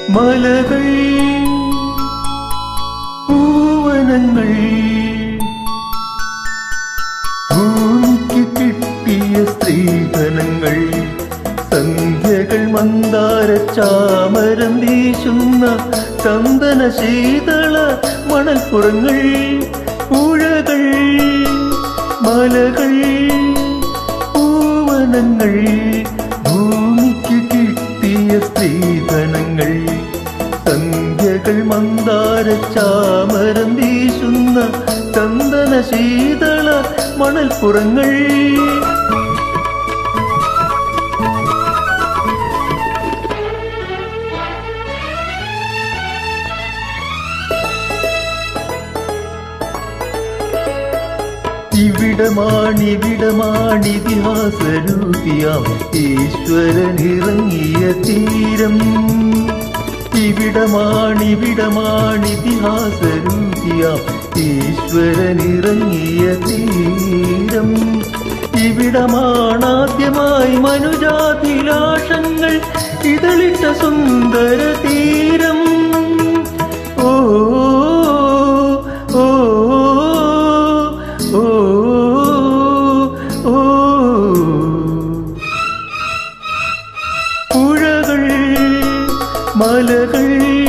മലകൾ പൂവനങ്ങൾ ഭൂമിക്ക് കിട്ടിയ സ്ത്രീധനങ്ങൾ സന്ധ്യകൾ മന്ദാര ചാമരം വീശുന്ന ചന്ദന ശീതള മണൽപ്പുറങ്ങൾ പുഴകൾ മലകൾ പൂവനങ്ങൾ ഭൂമിക്ക് കിട്ടിയ സ്ത്രീധനങ്ങൾ സന്ധ്യകൾ മന്ദാര ചാമരം വീശുന്ന ചന്ദന ശീതള മണൽപ്പുറങ്ങൾ ഇവിടമാണിവിടമാണിതിഹാസരൂപിയാം ഈശ്വരനിറങ്ങിയ തീരം ഇവിടമാണിവിടമാണിതിഹാസരൂപിയാം ഈശ്വരനിറങ്ങിയ തീരം ഇവിടമാണാദ്യമായി മനുജാഭിലാഷങ്ങൾ ഇതളിട്ട സുന്ദര തീരം ഓ ഓ ഓ ഓ പുഴകൾ മലകൾ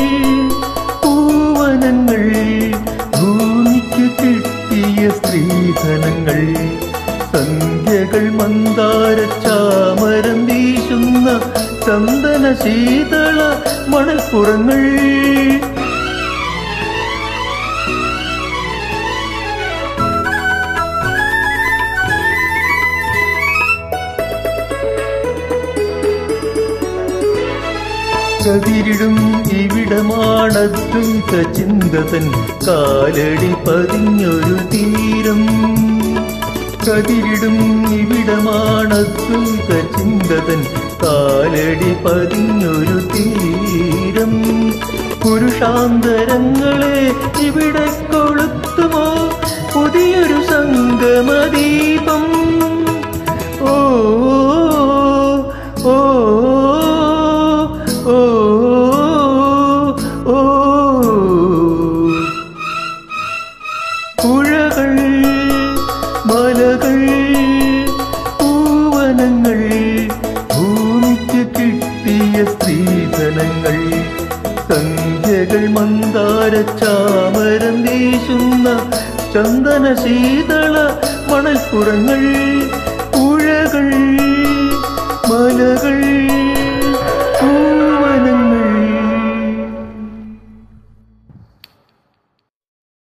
പൂവനങ്ങൾ ഭൂമിക്ക് കിട്ടിയ സ്ത്രീധനങ്ങൾ സന്ധ്യകൾ മന്ദാര ചാമരം വീശുന്ന ചന്ദന ശീതള മണൽപ്പുറങ്ങൾ കതിരിടും ഇവിടമാണദ്വൈത ചിന്തതൻ കാലടി പതിഞ്ഞൊരു തീരം കതിരിടും ഇവിടമാണദ്വൈത ചിന്തതൻ കാലടി പതിഞ്ഞൊരു തീരം പുരുഷാന്തരങ്ങളെ ഇവിടെ കൊളുത്തുമോ പുതിയൊരു സംഗമദീപം ഓ ഓ ഓ ഓ പുഴകൾ മലകൾ പൂവനങ്ങൾ ഭൂമിക്ക് കിട്ടിയ സ്ത്രീധനങ്ങൾ സന്ധ്യകൾ മന്ദാര ചാമരം വീശുന്ന ചന്ദന ശീതള മണൽപ്പുറങ്ങൾ പുഴകൾ മലകൾ